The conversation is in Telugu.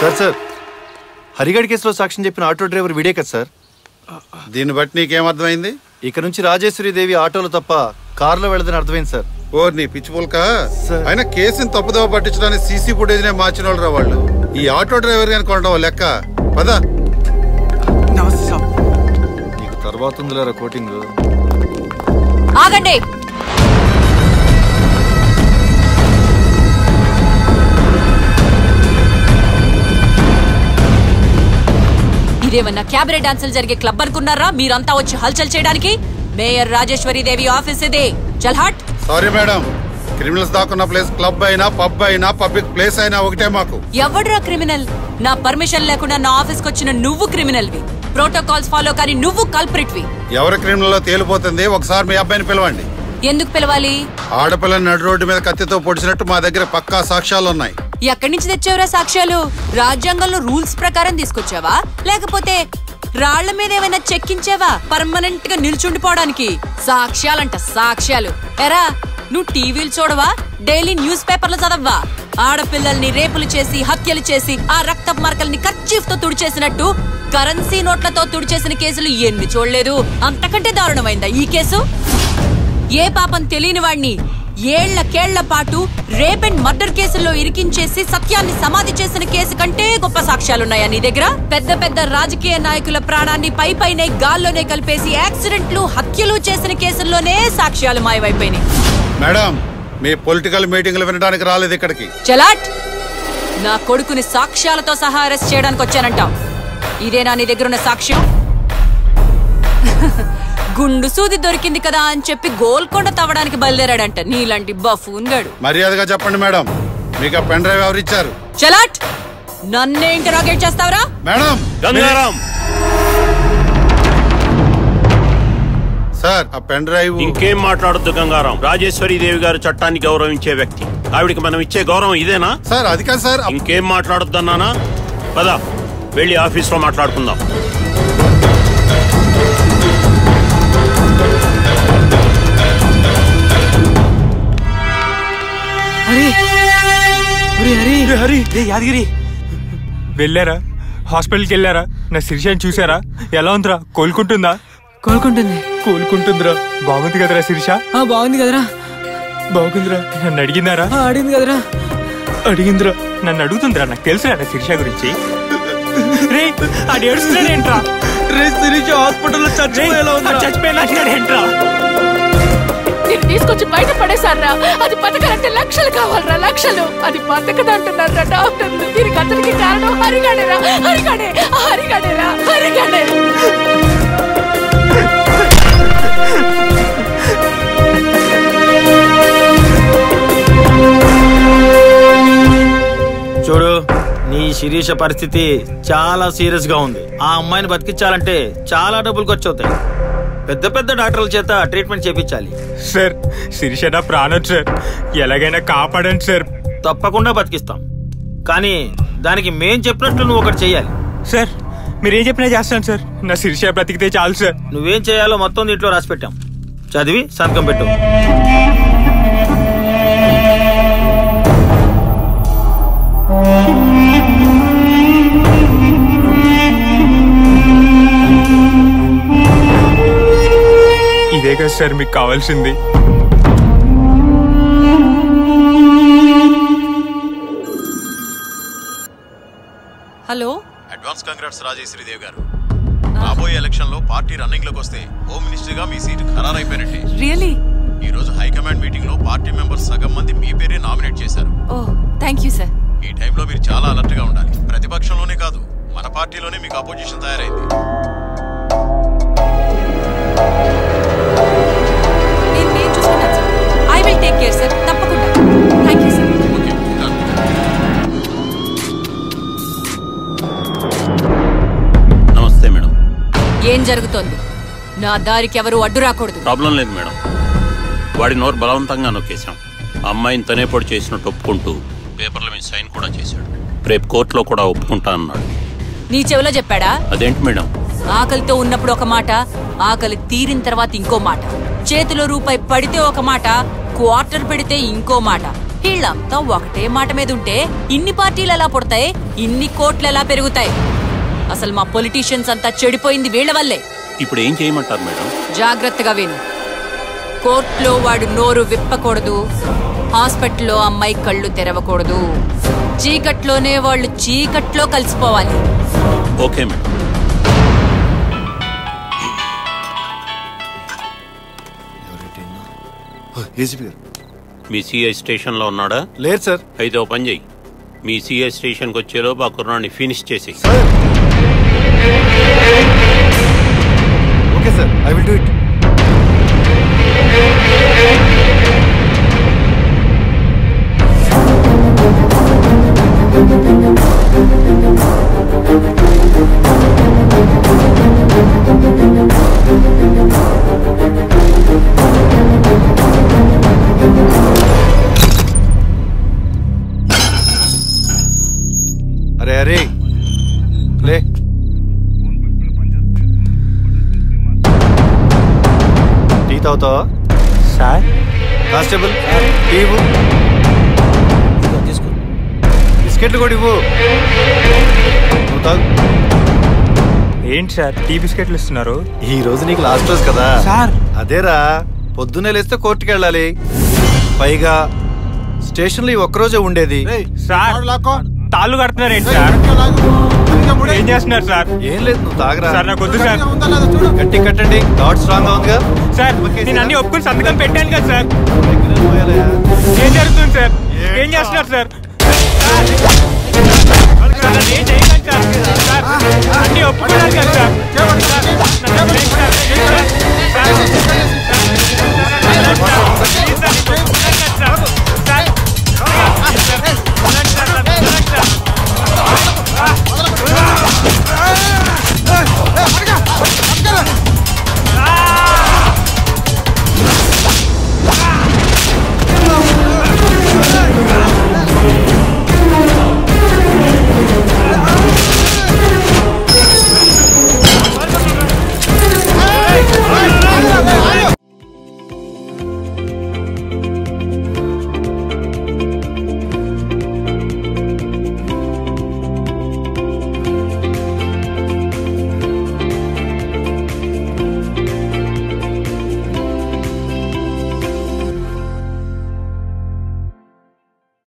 సార్ సార్ హరిగడ్ కేసులో సాక్ష్యం చెప్పిన ఆటో డ్రైవర్ వీడే కదా సార్ దీన్ని బట్టి నీకేం అర్థమైంది ఇక నుంచి రాజేశ్వరి దేవి ఆటోలో తప్ప కారులో వెళ్ళదని అర్థమైంది సార్ ఓ నీ పిచ్చి పుల్క సార్. అయినా కేసుని తప్పుదోవ పట్టించడానికి సీసీ ఫుటేజ్ నే మార్చిన వాళ్ళు రా వాళ్ళు ఈ ఆటో డ్రైవర్ గాని కొనడం ఓ లెక్క పద నమస్తే సార్ నీకు తర్వాత ఉందిలేరా కోటింగ్ ఆగండి ఇదేమన్నా క్యాబరే డాన్సులు జరిగే క్లబ్ అనుకున్నారా మీరంతా వచ్చి హల్చల్ చేయడానికి మేయర్ రాజేశ్వరి దేవి ఆఫీస్ ఇది చల్ హట్ సారీ మేడం క్రిమినల్స్ దాక్కున్న ప్లేస్ క్లబ్ అయినా పబ్ అయినా పబ్లిక్ ప్లేస్ అయినా ఒకటే మాకు ఎవడ్రా క్రిమినల్ నా పర్మిషన్ లేకుండా నా ఆఫీస్ వచ్చిన నువ్వు క్రిమినల్వి ప్రోటోకాల్స్ ఫాలో కానీ నువ్వు కల్ప్రిట్వి ఎవరి క్రిమినల్లో తేలిపోతుంది ఒకసారి మీ అబ్బాయిని పిలవండి ఎందుకు పిలవాలి ఆడపిల్లని నడు రోడ్డు మీద కత్తితో పొడిచినట్టు మా దగ్గర పక్కా సాక్ష్యాలు ఉన్నాయి ఎక్కడి నుంచి తెచ్చావురా సాక్ష్యాలు రాజ్యాంగంలో రూల్స్ ప్రకారం తీసుకొచ్చావా లేకపోతే రాళ్ల మీద ఏమైనా చెక్కించావా పర్మనెంట్ గా నిల్చుండిపోవడానికి సాక్ష్యాలంట సాక్ష్యాలు ఎరా నువ్వు టీవీలు చూడవా డైలీ న్యూస్ పేపర్లు చదవ్వా ఆడపిల్లల్ని రేపులు చేసి హత్యలు చేసి ఆ రక్త మార్కల్ని కర్చీఫ్ తో తుడిచేసినట్టు కరెన్సీ నోట్లతో తుడిచేసిన కేసులు ఎన్ని చూడలేదు అంతకంటే దారుణమైందా ఈ కేసు ఏ పాపం తెలియని వాణ్ణి ఏళ్ల కేళ్ల పాటు రేప్ అండ్ మర్డర్ కేసుల్లో ఇరికించేసి సత్యాన్ని సమాధి చేసిన కేసు కంటే గొప్ప సాక్ష్యాలున్నాయా నీ దగ్గర పెద్ద పెద్ద రాజకీయ నాయకుల ప్రాణాన్ని పై పైనే గాల్లోనే కలిపేసి యాక్సిడెంట్లు హత్యలు చేసిన కేసుల్లోనే సాక్ష్యాలు మాయమైపోయినాయి మేడం మీ పొలిటికల్ మీటింగ్లు వినడానికి రాలేదు ఇక్కడికి చలాట్ నా కొడుకుని సాక్ష్యాలతో సహా అరెస్ట్ చేయడానికి వచ్చానంటావు ఇదేనా నీ దగ్గరున్న సాక్ష్యం గుండు సూది దొరికింది కదా అని చెప్పి గోల్కొండ తవ్వడానికి బయలుదేరాడంట నీలాంటి బఫూన్ గడు మర్యాదగా చెప్పండి మేడం మీకు ఆ పెన్ డ్రైవ్ ఎవరు ఇచ్చారు చలాట్ నన్నే ఇంటరాగేట్ చేస్తావరా మేడం గంగారాం సార్ ఆ పెన్ డ్రైవ్ ఇంకేం మాట్లాడొద్దు గంగారాం రాజేశ్వరి దేవి గారు చట్టాన్ని గౌరవించే వ్యక్తి ఆవిడికి మనం ఇచ్చే గౌరవం ఇదేనా సార్ అది కాదు సార్ ఇంకేం మాట్లాడొద్దన్నానా పద వెళ్ళి ఆఫీస్లో మాట్లాడుకుందాం హరి ఒరే హరి హరి రే యాదగిరి వెళ్ళారా హాస్పిటల్కి వెళ్ళారా నా శిరీషని చూసారా ఎలా ఉందిరా కోలుకుంటుందా కోలుకుంటుంది కోలుకుంటుందిరా బాగుంది కదరా శిరీష ఆ బాగుంది కదరా బాగుందిరా నన్ను అడిగిందారా ఆ అడిగింది కదరా అడిగిందిరా నన్ను అడుగుతుందిరా నాకు తెలుసురా నా శిరీష గురించి రే అది ఏడుస్తున్నాడేంట్రా రే శిరీష హాస్పిటల్లో చచ్చిపోయేలా ఉందిరా చచ్చిపోయినాడేంట్రా నేను తీసుకొచ్చి బయట పడేశారా అది బతకాలంటే లక్షలు కావాలరా లక్షలు అది బతకదు అంటున్నారా డాక్టర్లు దీనికి అతనికి కారణం హరిగాడేరా హరిగాడే హరిగాడేరా హరిగాడే చూడు నీ శిరీష పరిస్థితి చాలా సీరియస్ గా ఉంది ఆ అమ్మాయిని బతికించాలంటే చాలా డబ్బులు ఖర్చు అవుతాయి పెద్ద పెద్ద డాక్టర్ల చేత ట్రీట్మెంట్ చేపించాలి సార్ శిరీష నా ప్రాణం సార్ ఎలాగైనా కాపాడండి సార్ తప్పకుండా బతికిస్తాం కానీ దానికి మేం చెప్పినట్లు నువ్వు ఒకటి చెయ్యాలి సార్ మీరేం చెప్పినా చేస్తాను సార్ నా శిరీష బ్రతికితే చాలు సార్ నువ్వేం చేయాలో మొత్తం దీంట్లో రాసి పెట్టాం చదివి సంతకం పెట్టు ఇదే కదా సార్ మీకు కావాల్సింది hello advance congrats Rajeshwari Dev garu రాబోయే ఎలక్షన్ లో పార్టీ రన్నింగ్ లోకి వస్తే హోమ్ మినిస్టర్ గా మీ సీటు ఖరారైపోయినట్టే రియలీ ఈ రోజు హైకమాండ్ మీటింగ్ లో పార్టీ మెంబర్స్ సగం మంది మీ పేరే నామినేట్ చేశారు ఓ థ్యాంక్ యూ సార్ ఈ టైంలో మీరు చాలా అలర్ట్ గా ఉండాలి ప్రతిపక్షంలోనే కాదు మన పార్టీలోనే మీకు అపోజిషన్ తయారైంది నేను నేను చూసుకుంటాను sir I will take care sir తప్పకుండా thank you sir okay done. నమస్తే మేడం ఏం జరుగుతోంది నా దారికి ఎవరు అడ్డు రాకూడదు ప్రాబ్లం లేదు మేడం వాడి నోరు బలవంతంగా నొక్కేశాం ఆ అమ్మాయిని తనే పొడి చేసినట్టు ఒప్పుకుంటూ పేపర్ల మీద సైన్ కూడా చేశాడు రేపు కోర్టులో కూడా ఒప్పుకుంటా అన్నాడు నీ చెవిలో చెప్పాడా అదేంటి మేడం ఆకలితో ఉన్నప్పుడు ఒక మాట ఆకలి తీరిన తర్వాత ఇంకో మాట చేతిలో రూపాయి పడితే ఒక మాట క్వార్టర్ పెడితే ఇంకో మాట వీళ్ళంతా ఒకటే మాట మీద ఉంటే ఇన్ని పార్టీలు ఎలా పుడతాయి ఇన్ని కోట్లు ఎలా పెరుగుతాయి అసలు మా పొలిటీషియన్స్ అంతా చెడిపోయింది వీళ్ళ వల్లే ఇప్పుడు ఏం చేయమంటారు మేడం జాగ్రత్తగా విను కోర్టులో వాడు నోరు విప్పకూడదు హాస్పిటల్లో అమ్మాయి కళ్ళు తెరవకూడదు చీకట్లోనే వాళ్ళు చీకట్లో కలిసిపోవాలి ఓకే మేడం ఏసీపీ గారు మీ సిఐ స్టేషన్లో ఉన్నాడా లేదు సార్ అయితే ఓ పని చెయ్యి మీ సిఐ స్టేషన్కి వచ్చేలోపు ఆ కుర్రాన్ని ఫినిష్ చేసి sir okay sir I will do it అరే అరే లే టీ తాగుతావా సార్ కానిస్టేబుల్ టీ ఇవ్వు తీసుకో బిస్కెట్లు కూడా ఇవ్వు నువ్వు తాగు ఏంటి సార్ టీ బిస్కెట్లు ఇస్తున్నారు ఈ రోజు నీకు లాస్ట్ రోజు కదా సార్ అదేరా పొద్దున్నే లేస్తే కోర్టుకి వెళ్ళాలి పైగా స్టేషన్లో ఈ ఒక్కరోజే ఉండేది సార్ తాళ్ళు కడుతున్నారు ఏంటి సార్ ఏం చేస్తున్నారు సార్ ఏం లేదు నువ్వు తాగరా సార్ నాకు వద్దు సార్ గట్టి కట్టండి థాట్ స్ట్రాంగ్ ఉందిగా సార్ నేను అన్ని ఒప్పుకుని సంతకం పెట్టాను కదా సార్ దగ్గర పోయాలయ్యా. ఏం జరుగుతుంది సార్ ఏం చేస్తున్నారు సార్ సార్, నన్ను ఏం చేయకండి సార్. సార్, అన్ని ఒప్పుకున్నాను కదా సార్ సార్, నన్ను వదిలేయండి సార్.